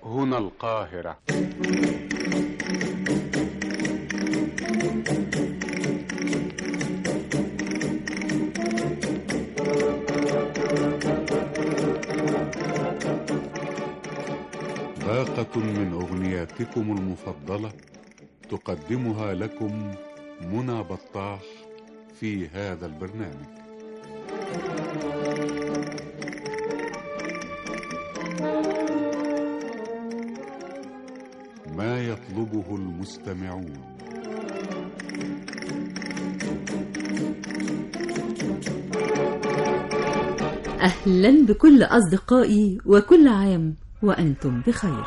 هنا القاهرة باقة من أغنياتكم المفضلة تقدمها لكم منى بطاح في هذا البرنامج ما يطلبه المستمعون أهلا بكل أصدقائي وكل عام وأنتم بخير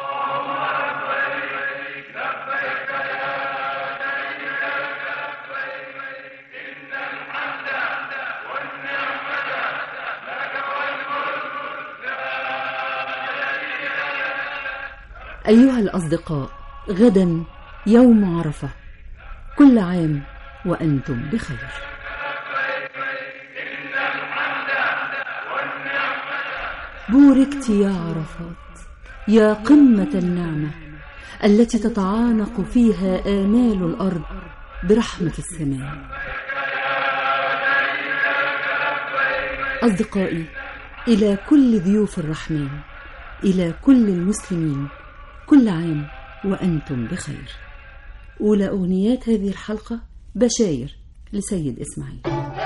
أيها الأصدقاء غدا يوم عرفة كل عام وأنتم بخير بوركت يا عرفات يا قمة النعمة التي تتعانق فيها آمال الأرض برحمة السماء أصدقائي إلى كل ضيوف الرحمن إلى كل المسلمين كل عام وأنتم بخير أولى أغنيات هذه الحلقة بشاير لسيد إسماعيل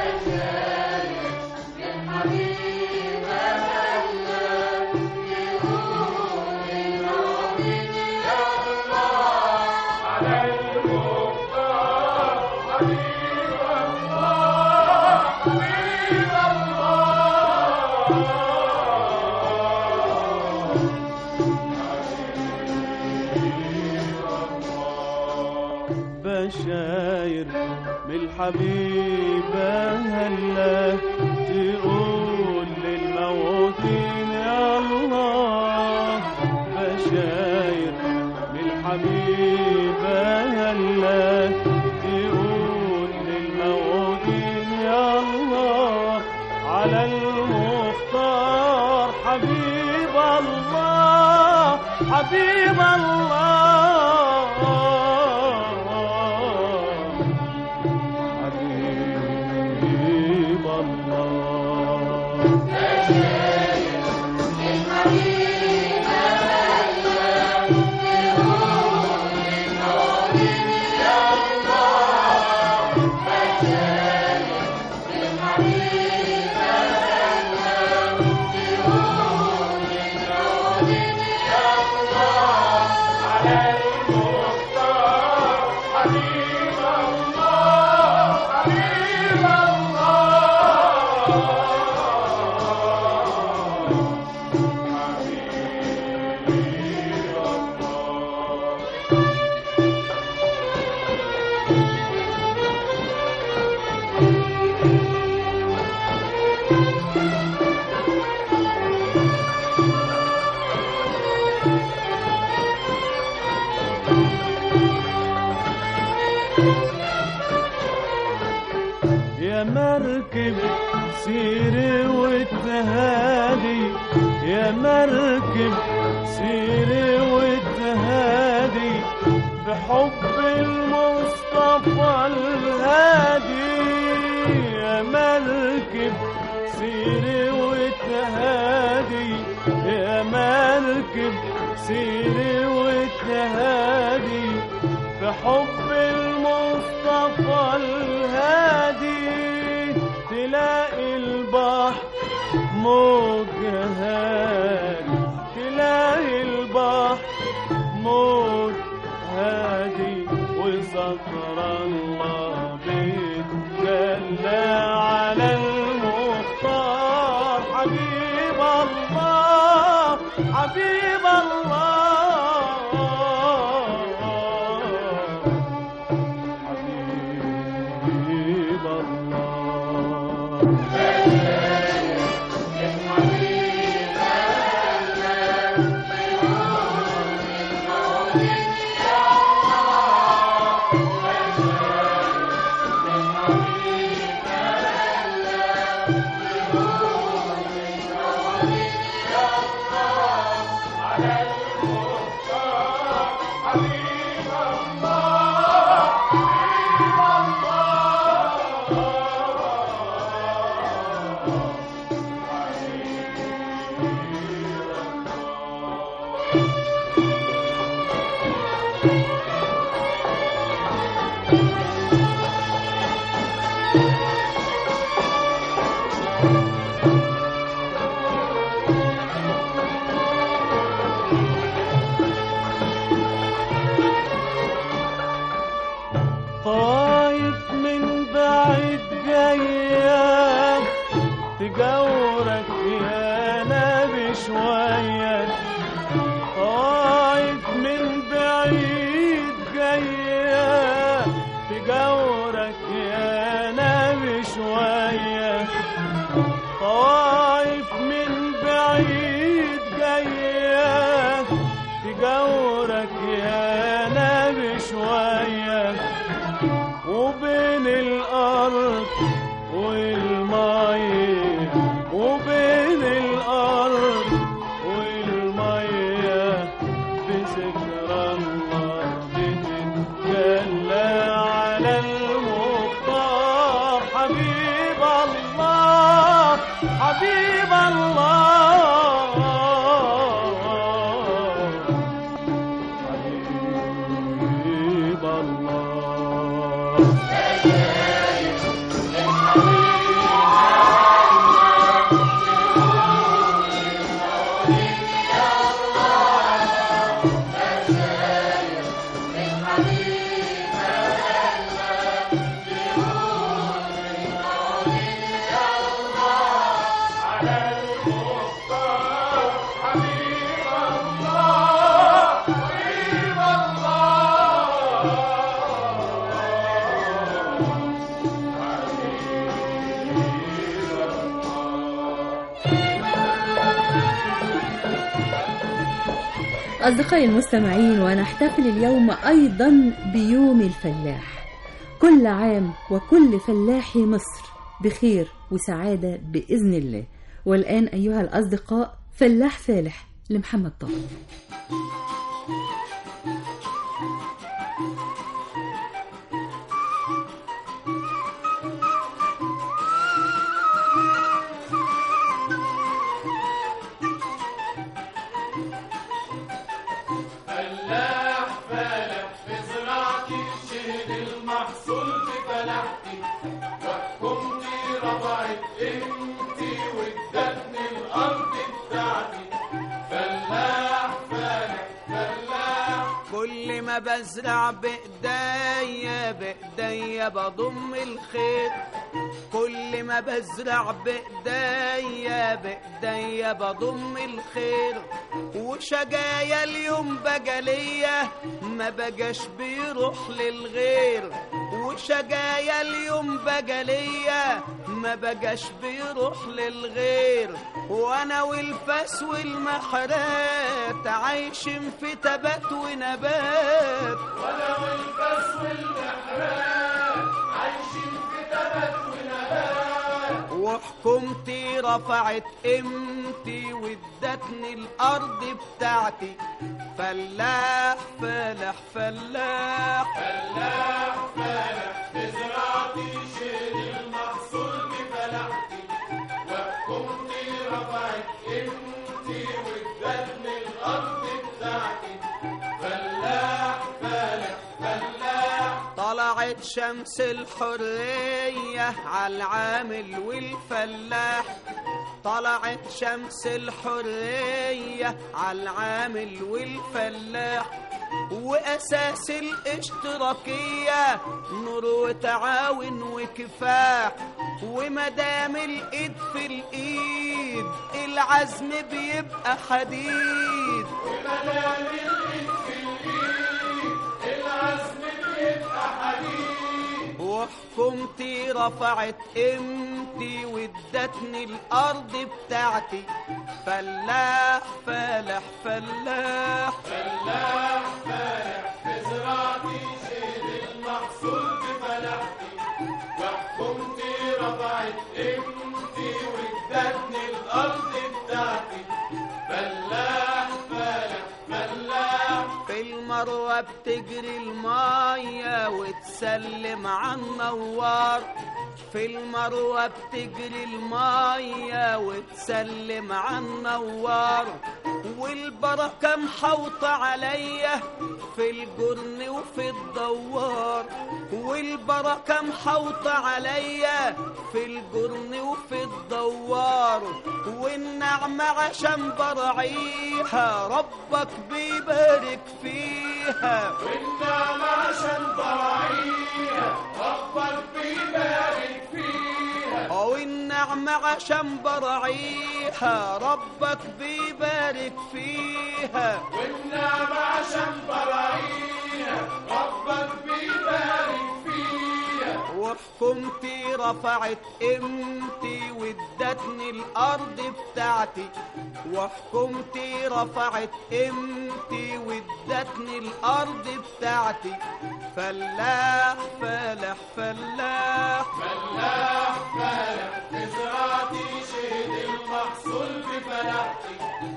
بشاير من الحبيبة هلا تقول للموتين يا الله بشاير من الحبيبة هلا تقول للموتين يا الله على المختار حبيب الله حبيب الله حبيب الله يا مركب سيري وتهادي يا مركب سيري وتهادي بحب المصطفى الهادي يا مركب سيري وتهادي يا مركب سيري وتهادي بحب المصطفى الهادي تلاقي البحر موج هادي تلاقي البحر موج هادي وذكر الله بيتجلى على المختار حبيب الله حبيب الله حبيب الله طايف من بعيد جاية تجورك يا نبي شوية طايف من بعيد جاية تجورك يا نبي شوية طايف من بعيد جاية تجورك يا نبي شوية وبين الأرض والمية وبين الأرض والمية بذكرى الله بتتجلى على المختار حبيب الله حبيب الله حبيب الله أصدقائي المستمعين ونحتفل اليوم أيضا بيوم الفلاح كل عام وكل فلاحي مصر بخير وسعادة بإذن الله والآن أيها الأصدقاء فلاح فالح لمحمد طه فلاح فلاح في زراعتي شهد المحصول في فلاحتي وحكمتي رفعت قيمتي وادتني الارض بتاعتي فلاح فلاح فلاح كل ما بزرع بإيديا بإيديا بضم الخير كل ما بزرع بإيديا بإيديا بضم الخير وشجايا اليوم بقى ليا ما بقاش بيروح للغير وشجايا اليوم بقى ليا ما بقاش بيروح للغير وانا والفاس والمحرات عايشين في تبات ونبات وانا والبس والمحرات عايشين في تبت ونبات وحكومتي رفعت قيمتي وادتني الارض بتاعتي فلاح فلاح فلاح فلاح فلاح في زراعتي شهد المحصول بفلاحتي وحكمتي رفعت قيمتي وادتني الارض بتاعتي فلاح فلاح فلاح طلعت شمس الحرية على العامل والفلاح طلعت شمس الحرية على العامل والفلاح وأساس الاشتراكية نور وتعاون وكفاح ومدام الإيد في الإيد العزم بيبقى حديد ومدام الايد في الايد العزم بيبقى حديد وحكومتي رفعت قيمتي وادتني الارض بتاعتي فلاح فلاح فلاح فلاح فلاح في زراعتي شهد المحصول بفلاحتي وحكمتي رفعت قيمتي وادتني الارض بتاعتي فلاح فلاح فلاح في الم المروة بتجري المية وتسلم على النوار في المروة بتجري المية وتسلم على النوار والبركة محوطة عليا في الجرن وفي الدوار والبركة محوطة عليا في الجرن وفي الدوار والنعمة عشان برعيها ربك بيبارك فيها والنعمة عشان براعيها ربك بيبارك فيها والنعمة عشان برعيها ربك بيبارك فيها والنعمة عشان براعيها ربك بيبارك فيها وحكمتي رفعت قيمتي وادتني الارض بتاعتي وحكمتي رفعت قيمتي وادتني الارض بتاعتي فلاح فلاح فلاح فلاح فلاح بزراعتي شهد المحصول بفلاحتي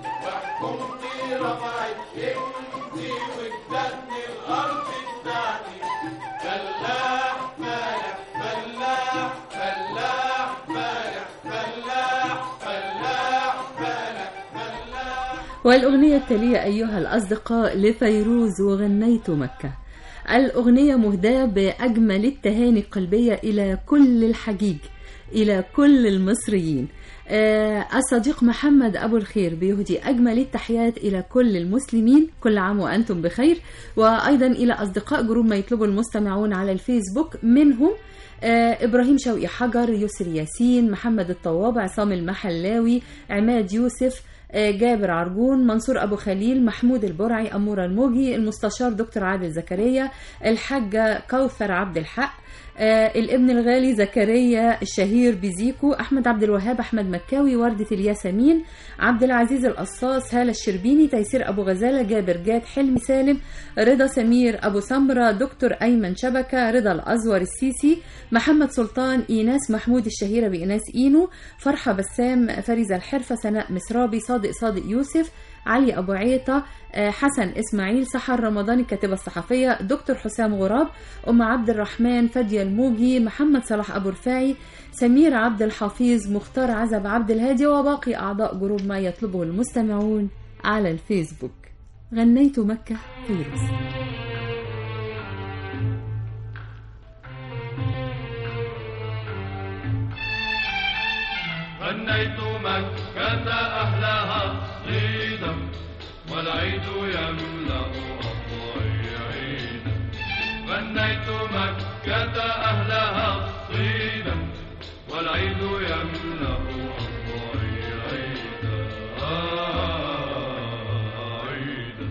وحكمتي رفعت قيمتي وادتني الارض بتاعتي فلاح فلاح فلاح فلاح فلاح فلاح فلاح فلاح فلاح والأغنية التالية أيها الأصدقاء لفيروز وغنيت مكة الأغنية مهداة بأجمل التهاني القلبية إلى كل الحجيج إلى كل المصريين آه، الصديق محمد أبو الخير بيهدي أجمل التحيات إلى كل المسلمين كل عام وأنتم بخير وأيضا إلى أصدقاء جروب ما يطلبه المستمعون على الفيسبوك منهم آه، إبراهيم شوقي حجر يسري ياسين محمد الطواب عصام المحلاوي عماد يوسف آه، جابر عرجون منصور أبو خليل محمود البرعي أمورة الموجي المستشار دكتور عادل زكريا الحاجة كوثر عبد الحق آه، الابن الغالي زكريا الشهير بزيكو احمد عبد الوهاب احمد مكاوي ورده الياسمين عبد العزيز القصاص هاله الشربيني تيسير ابو غزاله جابر جاد حلمي سالم رضا سمير ابو سمره دكتور ايمن شبكه رضا الازور السيسي محمد سلطان ايناس محمود الشهيره بايناس اينو فرحه بسام فريزه الحرفه سناء مسرابي صادق صادق يوسف علي ابو عيطه آه، حسن اسماعيل سحر رمضان الكاتبه الصحفيه دكتور حسام غراب ام عبد الرحمن فاديه الموجي محمد صلاح ابو رفاعي سمير عبد الحفيظ مختار عزب عبد الهادي وباقي اعضاء جروب ما يطلبه المستمعون على الفيسبوك غنيت مكه فيروز غنيت مكة أهلها صيدا والعيد يملأ أضواء عيدا غنيت مكة أهلها صيدا والعيد يملأ أضواء عيدا عيدا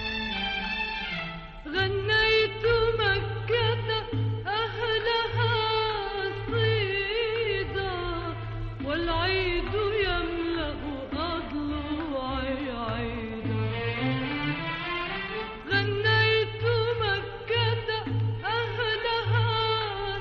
غنيت مكة أهلها صيدا والعيد يملأ أضلوعي عيدا غنيت مكة أهلها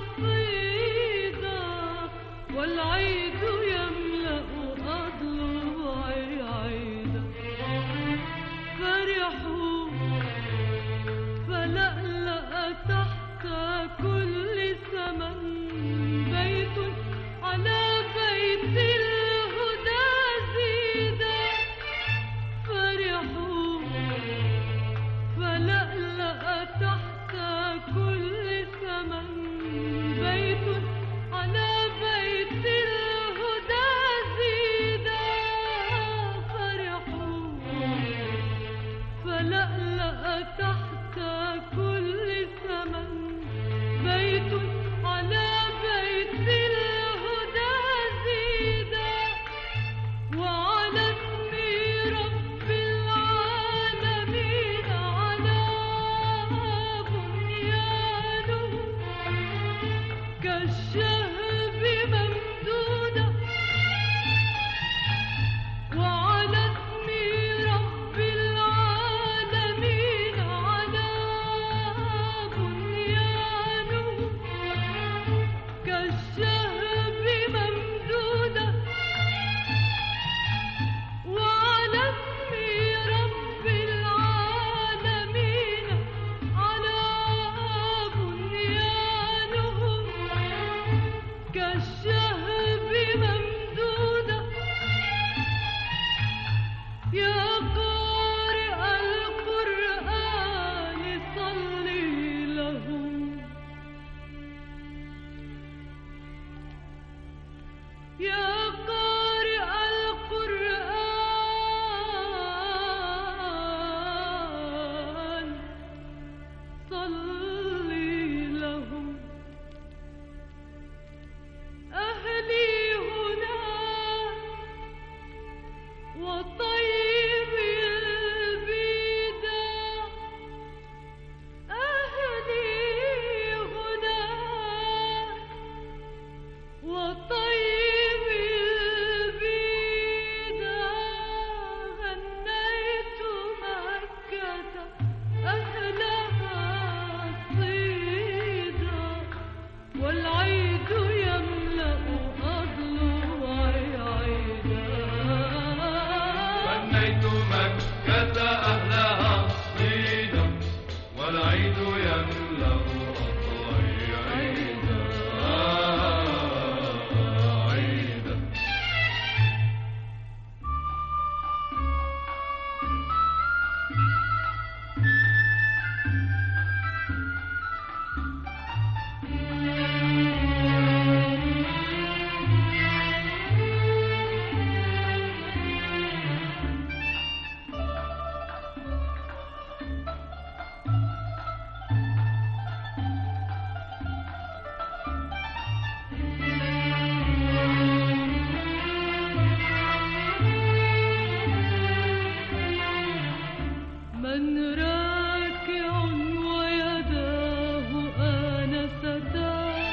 راكع ويداه آنستان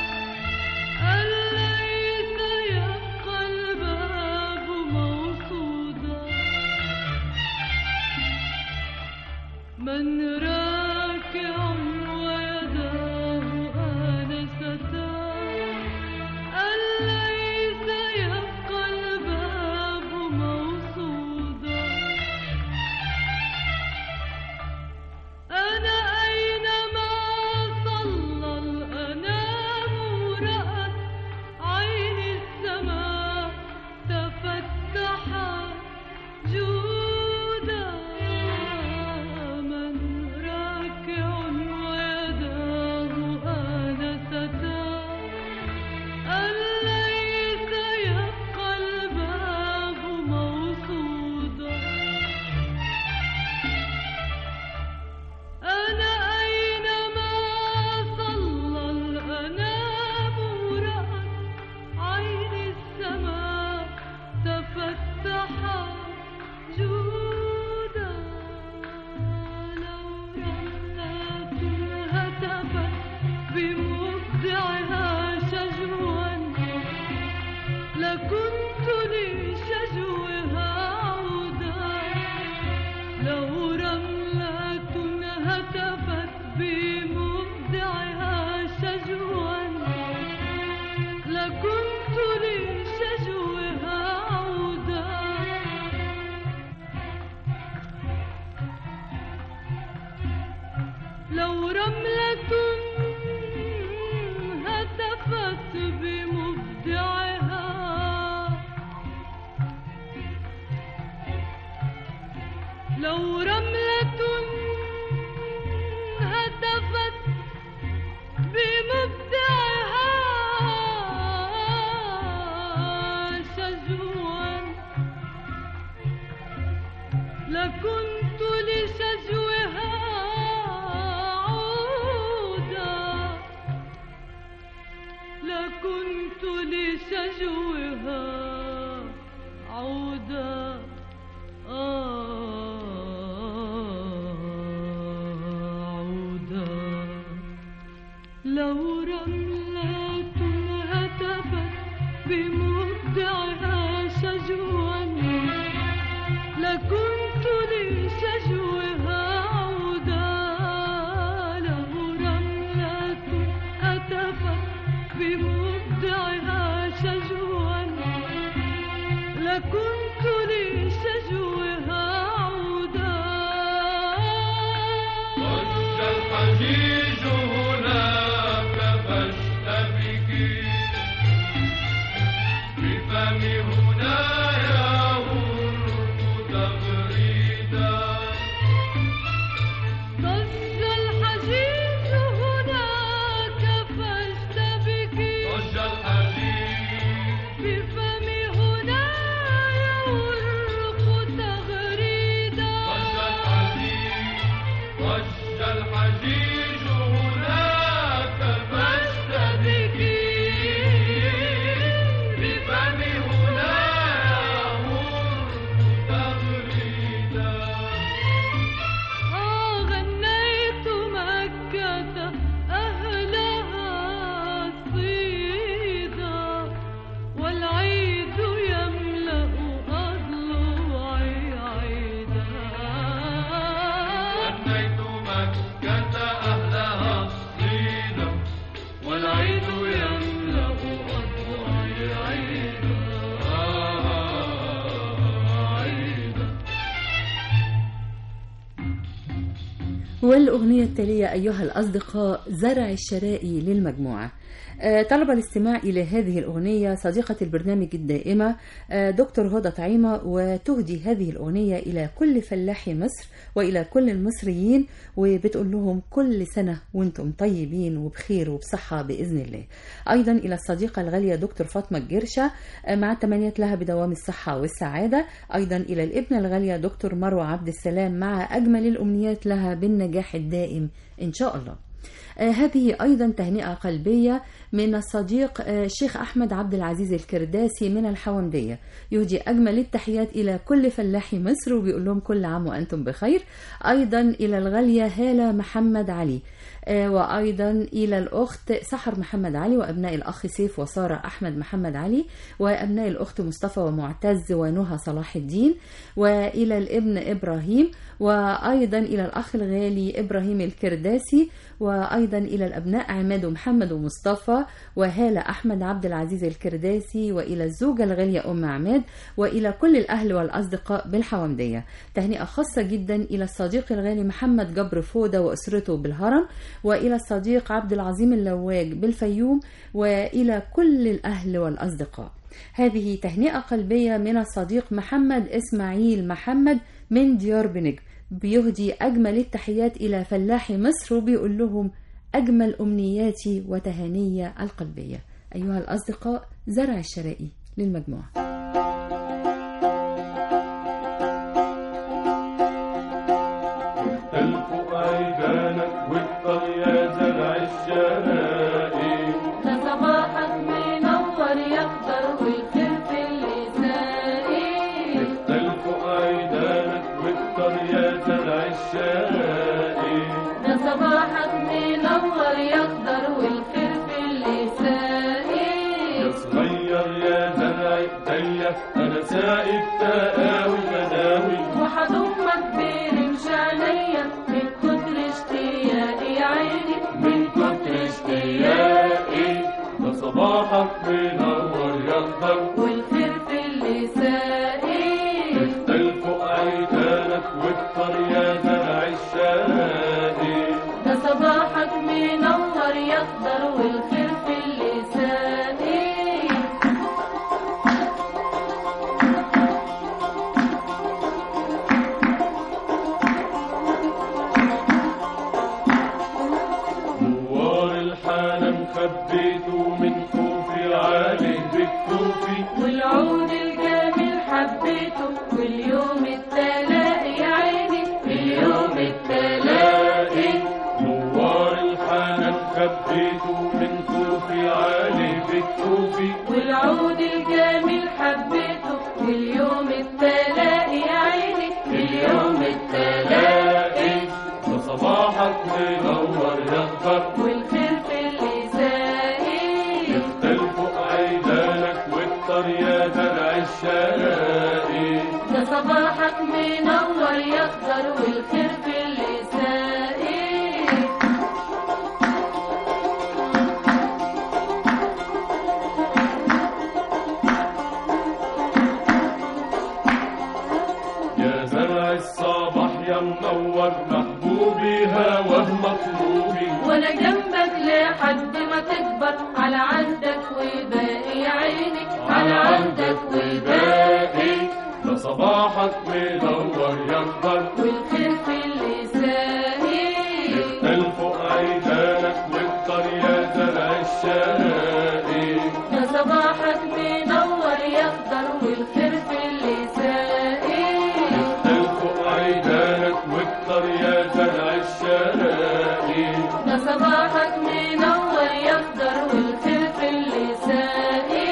أليس يبقى الباب موصودا من راكع ويداه آنستان أليس يبقى الباب موصودا أنا أينما صلى الأنام رأت عيني السماء تفتحت جودا من راكع ويداه آنستان أليس يبقى الباب موصودا أنا أينما صلى الأنام رأت عيني السماء تفتحت جودا لو رملة هتفت بمبدعها شجوا لكنت لشجوها عودا لو رملة هتفت بمبدعها شجوا لكنت لشجوها عودا لو رملة هتفت بمبدعها لو رملة هتفت بمبدعها شجوا لكنت لشجوها عودا لكنت لشجوها عودا آه عودا لو رملة هتفت بمبدعها شجوا لكنت لشجوها عودا له رملة هتفت بمبدعها شجوا لكنت لشجوها عودا ضج الحجيج هناك فاشتبكي بفم هنا يهر تغريدا ضج الحجيج هناك فاشتبكي ضج الحجيج بفم هنا يورق تغريدا ضج الحجيج هناك فاشتبكي بفم هنا يهر تغريدا آه غنيت مكة أهلها صيدا والعيد يملأ أضلوعي عيدا غنيت مكة أهلها صيدا والعيد يملأ أضلعي عيدا عيدا والأغنية التالية أيها الأصدقاء زرع الشرائي للمجموعة آه، طلب الاستماع إلى هذه الأغنية صديقة البرنامج الدائمة آه، دكتور هدى طعيمة وتهدي هذه الأغنية إلى كل فلاحي مصر وإلى كل المصريين وبتقول لهم كل سنة وانتم طيبين وبخير وبصحة بإذن الله أيضا إلى الصديقة الغالية دكتور فاطمة الجرشة آه، مع التمنيات لها بدوام الصحة والسعادة أيضا إلى الابنة الغالية دكتور مروة عبد السلام مع أجمل الأمنيات لها بالنجاح الدائم إن شاء الله آه، هذه أيضا تهنئة قلبية من الصديق آه، الشيخ أحمد عبد العزيز الكرداسي من الحومدية يهدي أجمل التحيات إلى كل فلاحي مصر وبيقول لهم كل عام وأنتم بخير أيضا إلى الغالية هالة محمد علي آه، وأيضا إلى الأخت سحر محمد علي وأبناء الأخ سيف وسارة أحمد محمد علي وأبناء الأخت مصطفى ومعتز ونهى صلاح الدين وإلى الابن إبراهيم وأيضا إلى الأخ الغالي إبراهيم الكرداسي وأيضا إلى الأبناء عماد ومحمد ومصطفى وهالة أحمد عبد العزيز الكرداسي وإلى الزوجة الغالية أم عماد وإلى كل الأهل والأصدقاء بالحومدية تهنئة خاصة جدا إلى الصديق الغالي محمد جبر فودة وأسرته بالهرم وإلى الصديق عبد العظيم اللواج بالفيوم وإلى كل الأهل والأصدقاء هذه تهنئة قلبية من الصديق محمد إسماعيل محمد من ديار بنجم بيهدي أجمل التحيات إلى فلاحي مصر وبيقول لهم أجمل أمنياتي وتهانية القلبية أيها الأصدقاء زرع الشرائي للمجموعة تلفق عيدانك واكتر يا زرع الشرائي ده صباحك منور يخضر والخير في اللسائي تلفق عيدانك واكتر يا زرع الشرائي ده صباحك منور يخضر والخير في اللسائي يا صغير يا زرع ايديا انا سايب تقاوي غداوي وحضمك برمش عينيا من كتر اشتياقي يا عيني من كتر اشتياقي ده صباحك منور يخضر والخير في اللسائي تلفق عيدانك واكتر يا زرع الشرائي ده صباحك منور يخضر والخير في اللسائي نوار الحنان خبيته من خوفي عليه بكفوفي والعود الجميل حبيته واليوم التلاقي يا عيني اليوم التلاقي نوار الحنان خبيته من خوفي عليه بكفوفي والعود الجميل حبيته واليوم التلاقي يا عيني اليوم التلاقي ده صباحك منور يخضر والخير في اللسائي تلفق عيدانك واكتر يا زرع الشرائي ده صباحك منور يخضر والخير في اللسائي يا زرع الصباح يا منور محبوبي هواه مطلوبي وانا جنبك لحد ما تكبر على عهدك وباقي يا عيني على عهدك وباقي ده صباحك منور يخضر والخير في اللسائي تلفق عيدانك واكتر يا زرع الشرائي ده صباحك منور يخضر والخير في اللسائي تلفق عيدانك واكتر يا زرع الشرائي ده صباحك منور يخضر والخير في اللسائي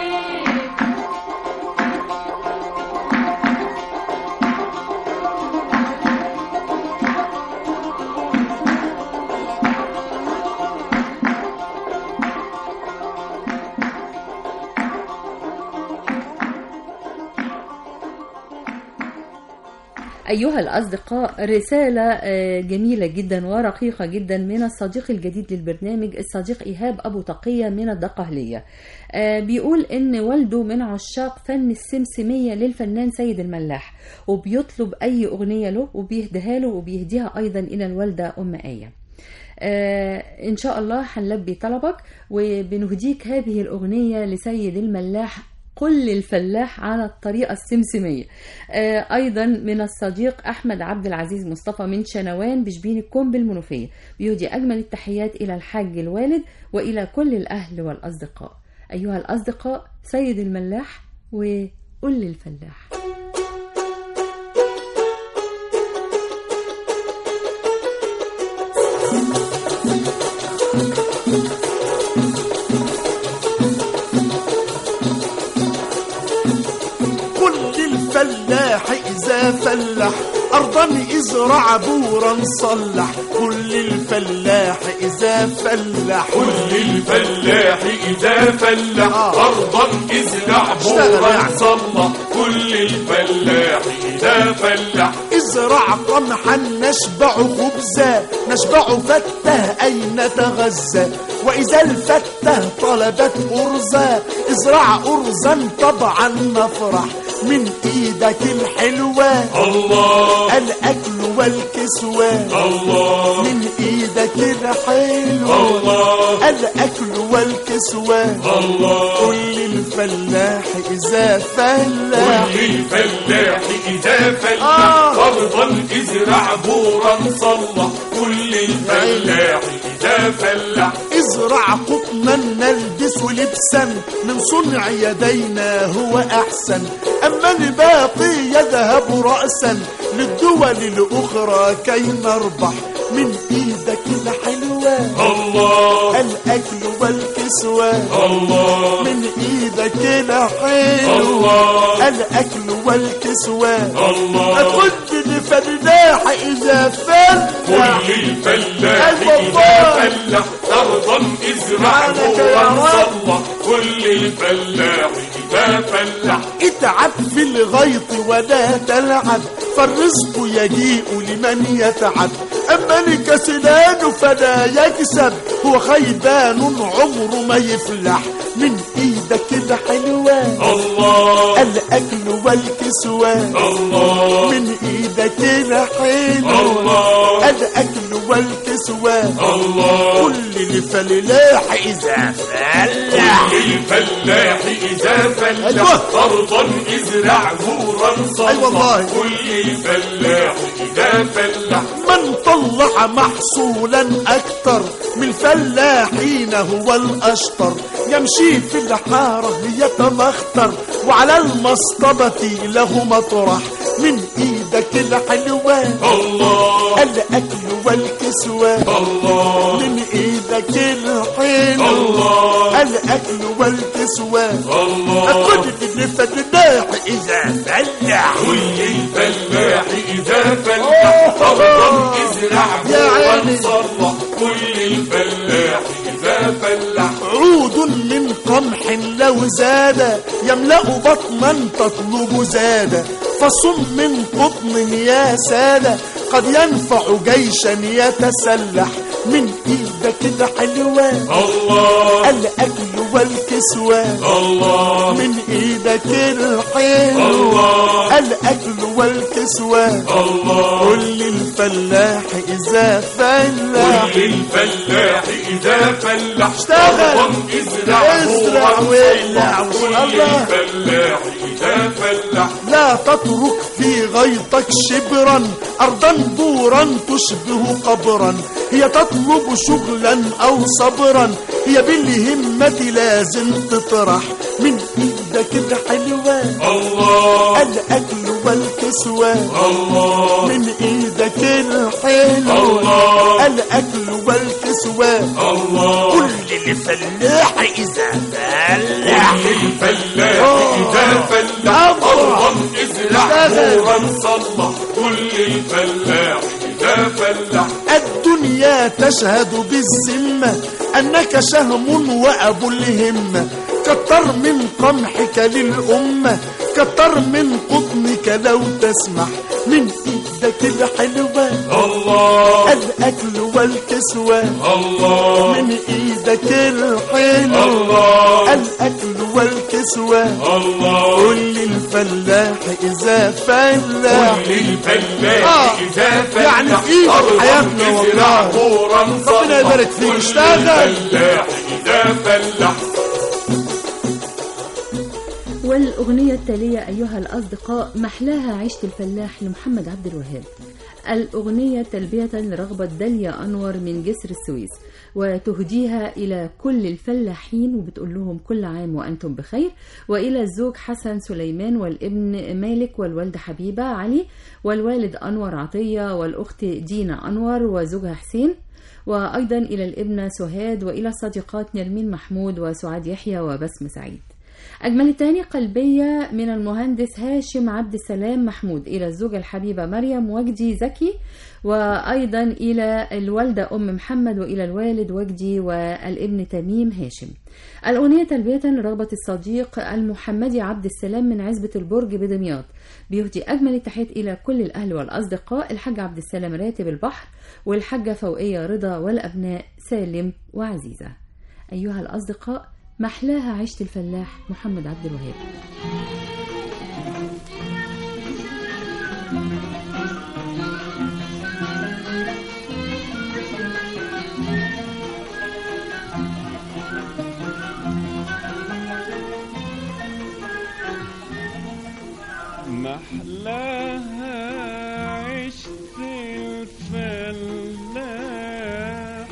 أيها الأصدقاء رسالة آه، جميلة جدا ورقيقة جدا من الصديق الجديد للبرنامج الصديق إيهاب أبو تقية من الدقهلية آه، بيقول إن والده من عشاق فن السمسمية للفنان سيد الملاح وبيطلب أي أغنية له وبيهديها له وبيهديها أيضا إلى الوالدة أم آية آه إن شاء الله هنلبي طلبك وبنهديك هذه الأغنية لسيد الملاح قل الفلاح على الطريقة السمسمية آه أيضا من الصديق أحمد عبد العزيز مصطفى من شنوان بشبين الكوم بالمنوفية بيهدي أجمل التحيات إلى الحاج الوالد وإلى كل الأهل والأصدقاء أيها الأصدقاء سيد الملاح وقل الفلاح فلاح أرضا ازرع بورا صلح كل الفلاح إذا فلاح كل الفلاح إذا فلاح آه. أرضا ازرع اشتغل بورا يعني. صلى كل الفلاح إذا فلاح ازرع قمحا نشبع خبزا نشبع فتة أين نتغذى وإذا الفتة طلبت أرزا ازرع أرزا طبعا نفرح من إيدك الحلوة الله الأكل والكسوة الله من إيدك الحلوة الله الأكل والكسوة الله كل الفلاح إذا فلاح كل الفلاح إذا فلاح آه. أرضا ازرع بورا صلى كل الفلاح إذا فلاح ازرع قطنا نلبس لبسا من صنع يدينا هو أحسن أما الباقي يذهب رأسا للدول الأخرى كي نربح من إيدك الحلوة الله الأكل والكسوة الله من إيدك الحلوة الله الأكل والكسوة الله كنت لفلاح إذا فلاح كل الفلاح أيوة إذا والله. فلاح أرضا ازرع سبحانك يا بورا رب. صلى كل الفلاح إذا فلاح اتعب في الغيط ولا تلعب فالرزق يجيء لمن يتعب أما الكسلان فلا يكسب هو خيبان عمره ما يفلح من إيدك الحلوة الله الأكل والكسوة الله من إيدك الحلوة الله الأكل والكسوة الله كل الفلاح إذا فلاح كل الفلاح إذا فلاح أيوة. أرضا ازرع بورا صلى أي والله. كل الفلاح إذا فلاح من طلع محصولا أكتر من الفلاحين هو الأشطر يمشي في الحارة يتمختر وعلى المصطبة له مطرح من إيدك الحلوة الله الأكل والكسوة الله من إيدك الحلوة الله الأكل والكسوة الله كل الفلاح إذا فلاح كل الفلاح إذا فلاح أرضا ازرع يا بورا عيني. صلى كل الفلاح إذا فلاح عود من قمح لو زاد يملأ بطنا تطلب زاد فصم من قطن يا سادة قد ينفع جيشا يتسلح من ايدك الحلوة الله الأكل والكسوة الله من ايدك الحلوة الله الأكل والكسوة الله كل الفلاح إذا فلاح كل الفلاح إذا فلاح اشتغل. أرضا ازرع ازرع بورا وابلع. صلى كل الله. الفلاح إذا فلاح لا تترك في غيطك شبرا أرضا بورا تشبه قبرا هي تطلب شغلا أو صبرا هي بالهمة لازم تطرح من إيدك الحلوة الله الأكل والكسوة الله من إيدك الحلوة الله. الأكل والكسوة الله كل الفلاح إذا فلاح كل الفلاح آه. إذا فلاح أفرح. أرضا ازرع اشتغل. بورا صلى كل الفلاح إذا فلاح الدنيا تشهد بالذمة أنك شهم وأبو الهمة كتر من قمحك للأمة كتر من قطنك لو تسمح من إيدك الحلوة الله الأكل والكسوة الله من إيدك الحلوة الله الأكل والكسوة الله كل الفلاح إذا فلاح كل الفلاح آه. إذا فلاح يعني في إيدك أرضاً حياتنا ازرع والله. بورا صلى ربنا يبارك فيك. كل اشتغل. الفلاح إذا فلاح والأغنية التالية أيها الأصدقاء محلاها عيشة الفلاح لمحمد عبد الوهاب الأغنية تلبية لرغبة داليا أنور من جسر السويس وتهديها إلى كل الفلاحين وبتقول لهم كل عام وأنتم بخير وإلى الزوج حسن سليمان والابن مالك والوالدة حبيبة علي والوالد أنور عطية والأخت دينا أنور وزوجها حسين وأيضا إلى الابنة سهاد وإلى الصديقات نرمين محمود وسعاد يحيى وبسم سعيد أجمل التهاني قلبية من المهندس هاشم عبد السلام محمود إلى الزوجة الحبيبة مريم وجدي زكي وأيضا إلى الوالدة أم محمد وإلى الوالد وجدي والابن تميم هاشم الأغنية تلبية لرغبة الصديق المحمدي عبد السلام من عزبة البرج بدمياط بيهدي أجمل التحيات إلى كل الأهل والأصدقاء الحاج عبد السلام راتب البحر والحاجة فوقية رضا والأبناء سالم وعزيزة أيها الأصدقاء محلاها عيشة الفلاح محمد عبد الوهاب محلاها عشت الفلاح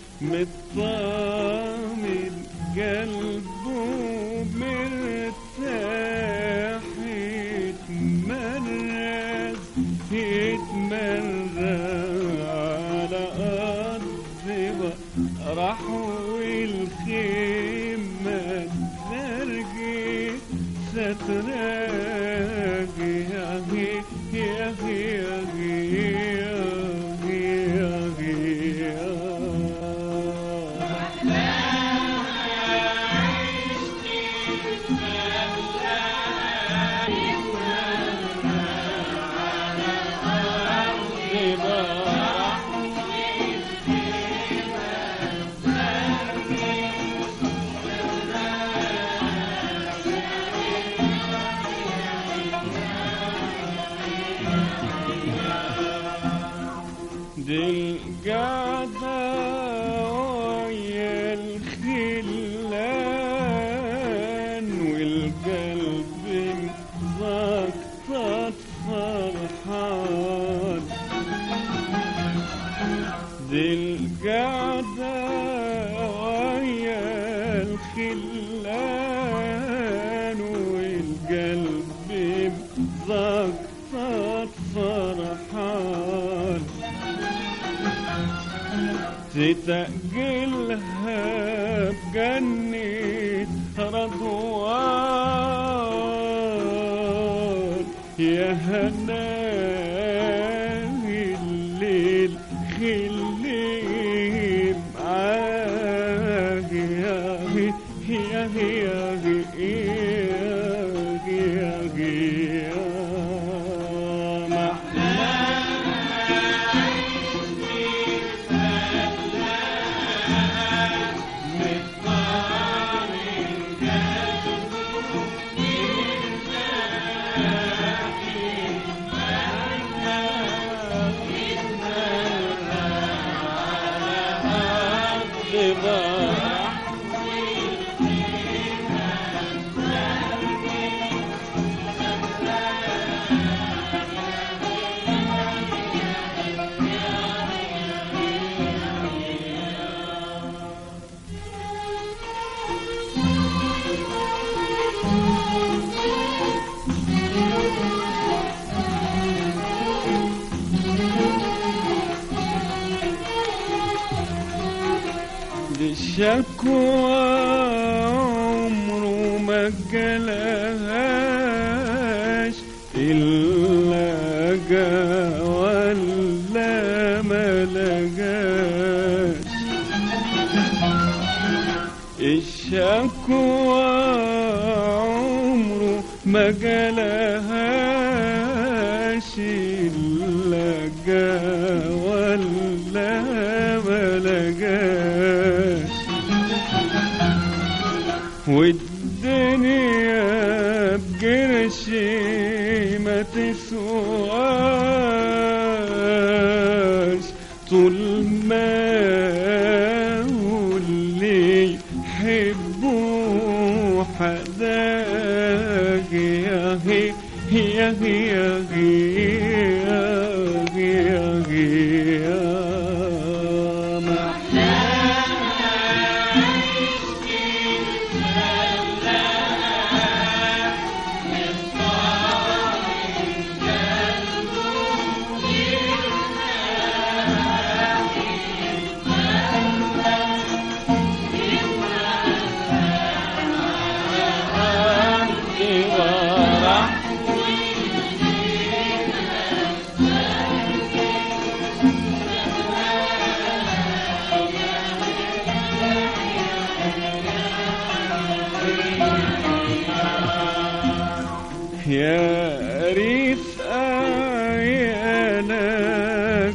مطمن قلبه مرتاح يتمرز يتمرز على أرض راح والخيمة ترقي ستراقي يا هي يا هي يا هي يا هي يا دي القعدة ويا الخلان والقلب مزقطط فرحان دي القعدة ويا الخلان والقلب مزقطط فرحان تتقلها بجنة رضوان يا هناوي الليل خلي معاك يا هي يا هي يا هي يا هي يا دي الشكوى عمره ما جالهاش إلا جا ولا ما لقاش الشكوى عمره ما جالهاش إلا جا ولا ما لقاش والدنيا بقرشي ما تسواش طول ما هو اللي يحبوا حداك يا هي يا هي يا هي يا هي يا هي يا يا رفقاي أنا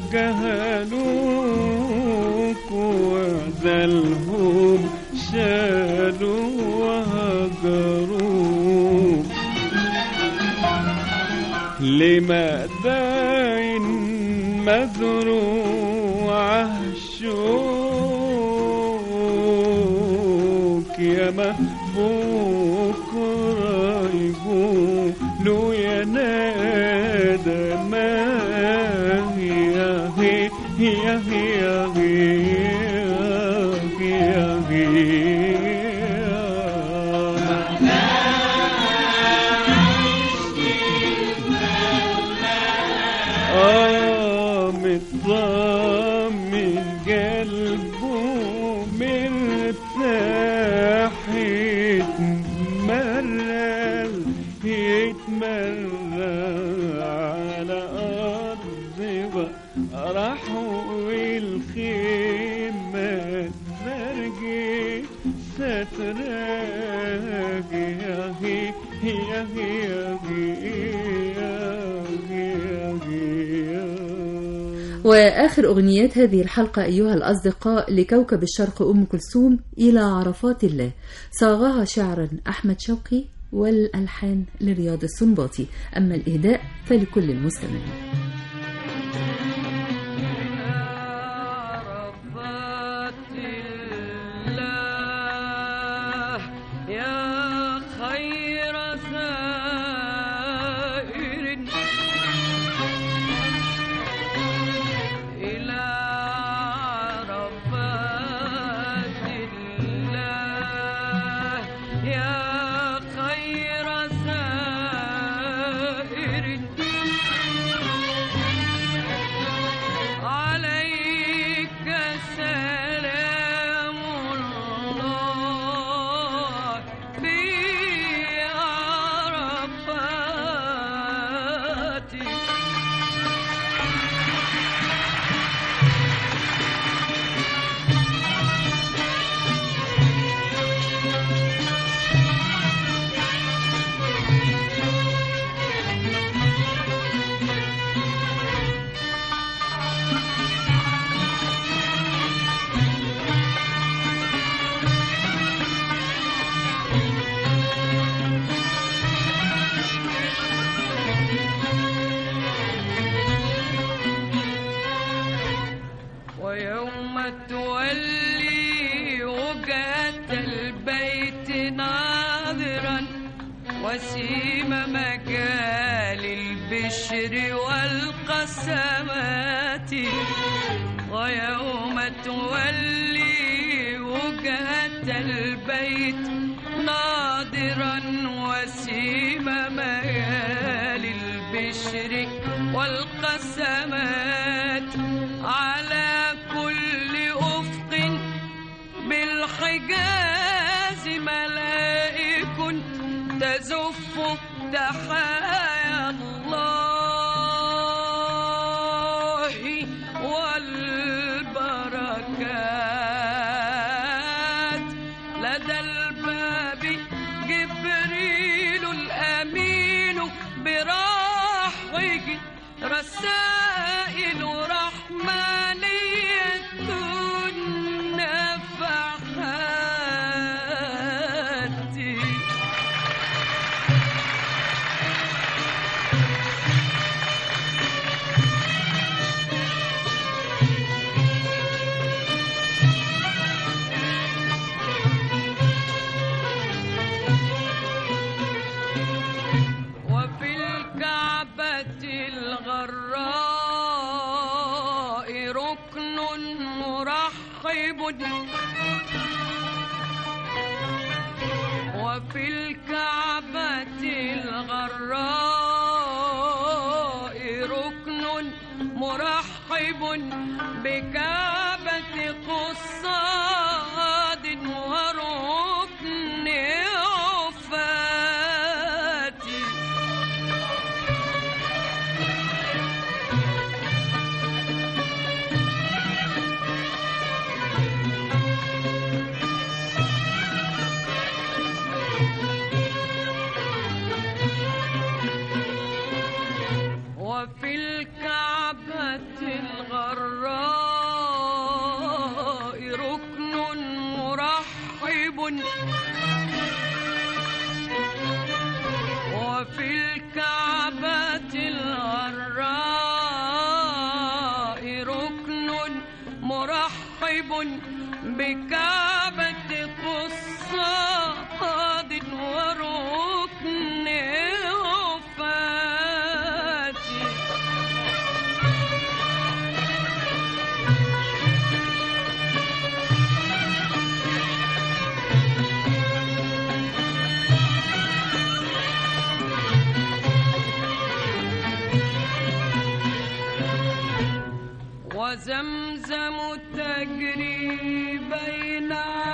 جهلوك وذلهم شالوا وهجروك لما داين مزروع شوك يا محبوك رايقولوا يا نادى ما هي هي هي هي هي هي آه مطمن قلبه مرتاح يتمرر يتمرر على أرض راح والخيمة مرجي ستراك يا هي يا هي يا وآخر أغنيات هذه الحلقة أيها الأصدقاء لكوكب الشرق أم كلثوم إلى عرفات الله صاغها شعرا أحمد شوقي والألحان لرياض السنباطي أما الإهداء فلكل المستمعين عرفات الله يا خير زائر إلى عرفات الله يا خير زائر عليك سلام الله في عرفات ويوم تولي وجهة البيت ناظرا وسيم مجال البشر والقسمات ويوم تولي وجهة البيت ناظرا وسيم مجال البشر والقسمات على كل أفق بالحجاز ملائك تزف تحايا الله والبركات لدى الباب جبريل الأمين براحه رسائل رحمانية نفحات وفي الكعبة الغراء ركن مرحب وفي الكعبة الغراء ركن مرحب بكعبة قصاد وركن عفات وفي الكعبة الغراء ركن مرحب بكعبة قصاد وركن وفاتي وزمزم تجري بين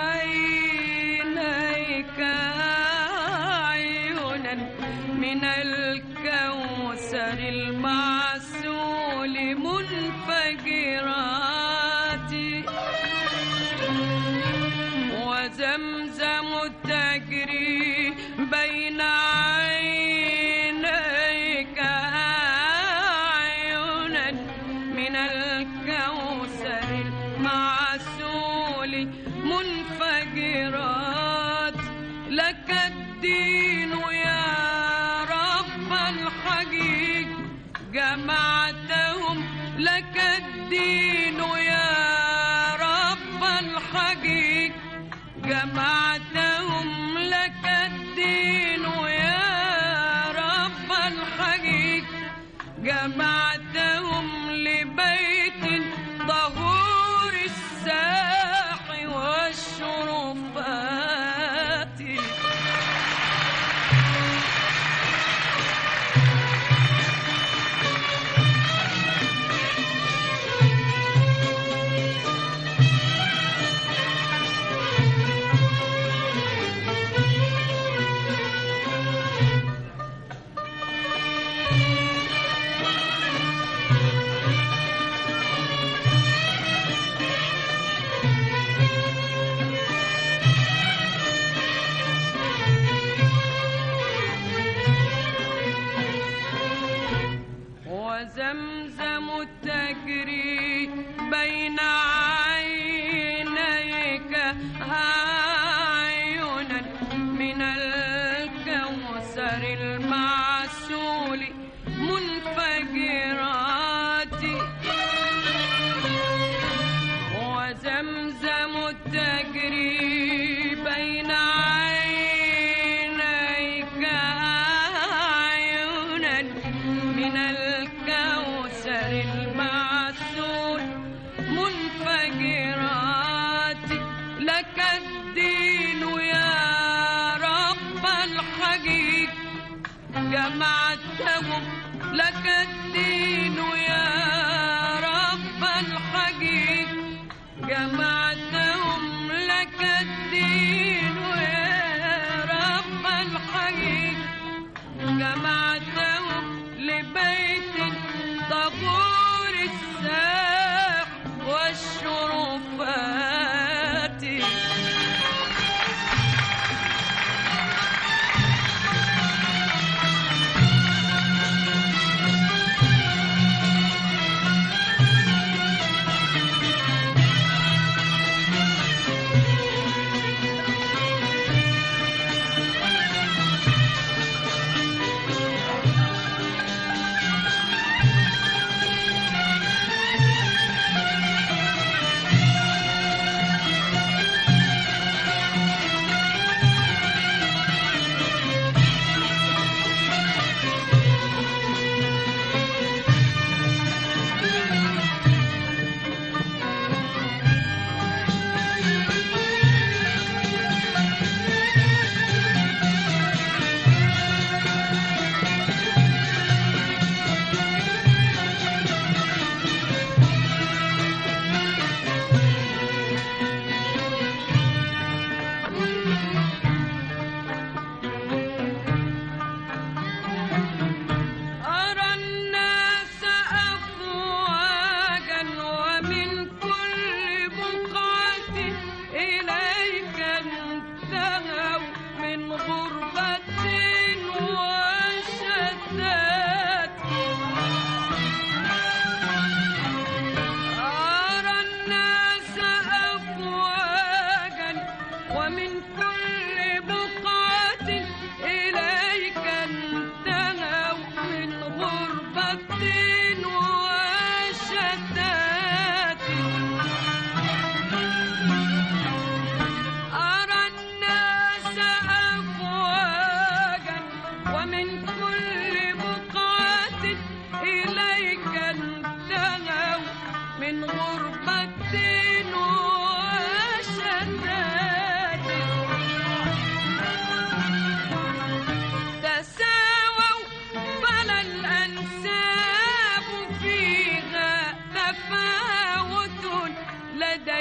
عينيك عيونا من الكوثر المعسول منفجرات وزمزم تجري بين عينيك عيونا من الكوثر المعسول منفجرات لك الدين يا رب الحقيق جمعتهم لك الدين يا رب الحقيق جمعتهم لك الدين يا رب الحقيق جمعتهم لبيت ظهور الساح والشرفات وزمزم تجري بين عينيك عيونا من الكوثر المعسول منفجرات وزمزم تجري بين عينيك عيونا من الكوثر المعسول منفجرات لك الدين يا رب الحقيق جمعتهم لك الدين يا رب الحقيق جمعتهم لك الدين يا رب الحقيق جمعتهم لبيت طابور الساح والشرفات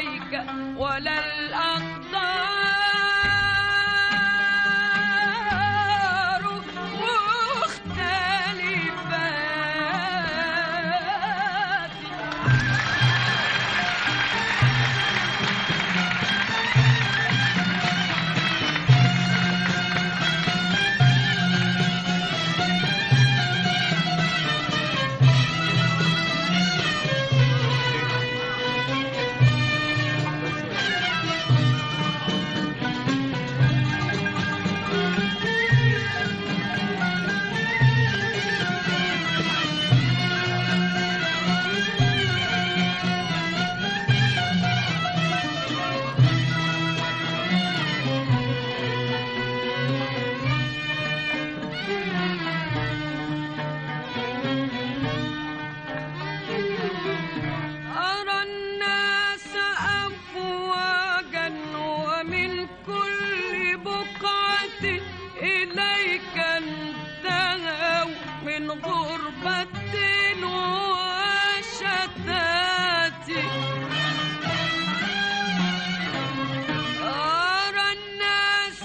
إليك ولا الأقدار مختلفات أرى الناس أفواجا ومن كل بقعة إليك انتهوا من غربة وشتات أرى الناس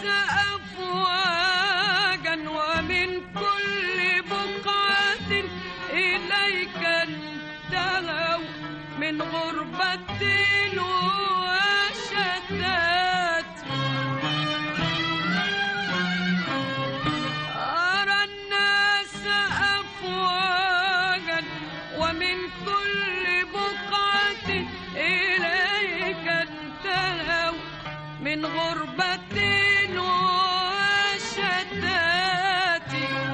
أفواجا ومن كل بقعة إليك انتهوا من غربة وشتات أرى الناس أفواجا ومن كل بقعة إليك انتهوا من غربة وشتات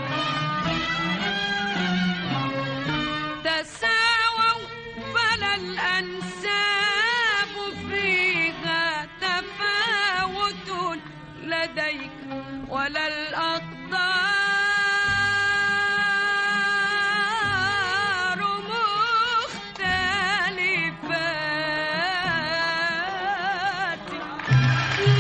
تساووا فلا الأنساب فيها تفاوت لديك ولا الأقدار مختلفات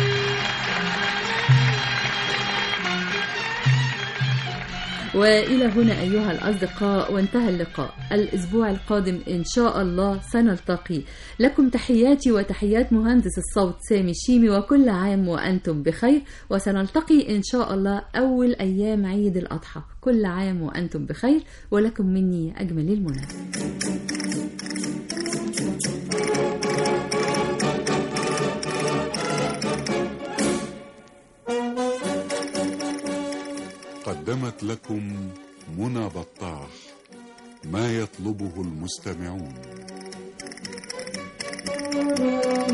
وإلى هنا أيها الأصدقاء وانتهى اللقاء الأسبوع القادم إن شاء الله سنلتقي لكم تحياتي وتحيات مهندس الصوت سامي الشيمي وكل عام وأنتم بخير وسنلتقي إن شاء الله أول أيام عيد الأضحى كل عام وأنتم بخير ولكم مني أجمل المنى قدمت لكم منى بطاح ما يطلبه المستمعون